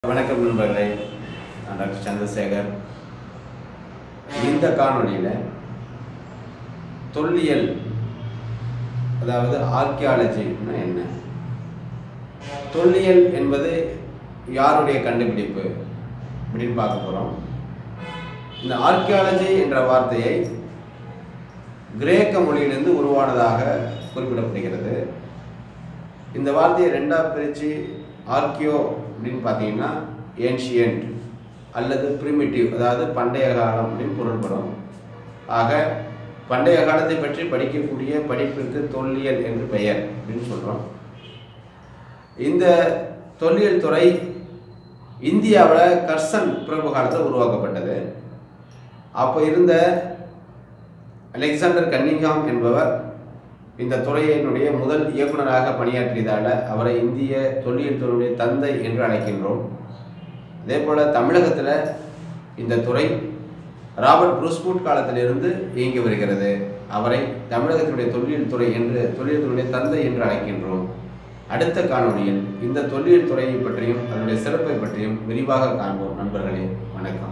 வணக்கம் நண்பர்களே நான் டாக்டர் சந்திரசேகர் இந்த காணொளியில் தொல்லியல் அதாவது ஆர்கியாலஜின்னா என்ன தொல்லியல் என்பது யாருடைய கண்டுபிடிப்பு அப்படின்னு பார்க்க போகிறோம் இந்த ஆர்கியாலஜி என்ற வார்த்தையை கிரேக்க மொழியிலிருந்து உருவானதாக குறிப்பிடப்படுகிறது இந்த வார்த்தையை ரெண்டாக பிரித்து ஆர்கியோ அப்படின்னு பார்த்தீங்கன்னா ஏன்ஷியன்ட் அல்லது ப்ரிமிட்டிவ் அதாவது பண்டைய காலம் அப்படின்னு பொருள்படும் ஆக பண்டைய காலத்தை பற்றி படிக்கக்கூடிய படிப்பிற்கு தொல்லியல் என்று பெயர் அப்படின்னு சொல்கிறோம் இந்த தொல்லியல் துறை இந்தியாவில் கர்சன் பிரபு காலத்தில் உருவாக்கப்பட்டது அப்போ இருந்த அலெக்சாண்டர் கன்னிங்ஹாம் என்பவர் இந்த துறையினுடைய முதல் இயக்குனராக பணியாற்றியதால் அவரை இந்திய தொல்லியல் துறையுடைய தந்தை என்று அழைக்கின்றோம் அதே போல் தமிழகத்தில் இந்த துறை ராபர்ட் புரூஸ்பூட் காலத்திலிருந்து இயங்கி வருகிறது அவரை தமிழகத்தினுடைய தொல்லியல் துறை என்று தொல்லியல் துறையுடைய தந்தை என்று அழைக்கின்றோம் அடுத்த காணொளியில் இந்த தொல்லியல் துறையை பற்றியும் அதனுடைய சிறப்பை பற்றியும் விரிவாக காண்போம் நண்பர்களே வணக்கம்